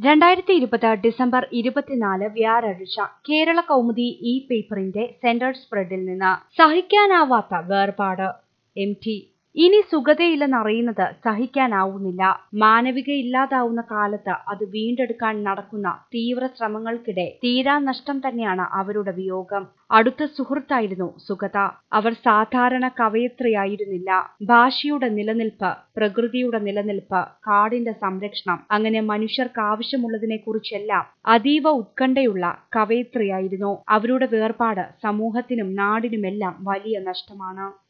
രണ്ടായിരത്തി ഇരുപത് ഡിസംബർ ഇരുപത്തിനാല് വ്യാഴാഴ്ച കേരള കൗമുദി ഈ പേപ്പറിന്റെ സെന്റർ സ്പ്രെഡിൽ നിന്ന് സഹിക്കാനാവാത്ത വേർപാട് എം ടി ഇനി സുഗതയില്ലെന്നറിയുന്നത് സഹിക്കാനാവുന്നില്ല മാനവിക ഇല്ലാതാവുന്ന കാലത്ത് അത് വീണ്ടെടുക്കാൻ നടക്കുന്ന തീവ്ര ശ്രമങ്ങൾക്കിടെ തീരാ നഷ്ടം തന്നെയാണ് അവരുടെ വിയോഗം അടുത്ത സുഹൃത്തായിരുന്നു സുഗത അവർ സാധാരണ കവയത്രിയായിരുന്നില്ല ഭാഷയുടെ നിലനിൽപ്പ് പ്രകൃതിയുടെ നിലനിൽപ്പ് കാടിന്റെ സംരക്ഷണം അങ്ങനെ മനുഷ്യർക്ക് ആവശ്യമുള്ളതിനെ കുറിച്ചെല്ലാം അതീവ ഉത്കണ്ഠയുള്ള കവയത്രിയായിരുന്നു അവരുടെ വേർപാട് സമൂഹത്തിനും നാടിനുമെല്ലാം വലിയ നഷ്ടമാണ്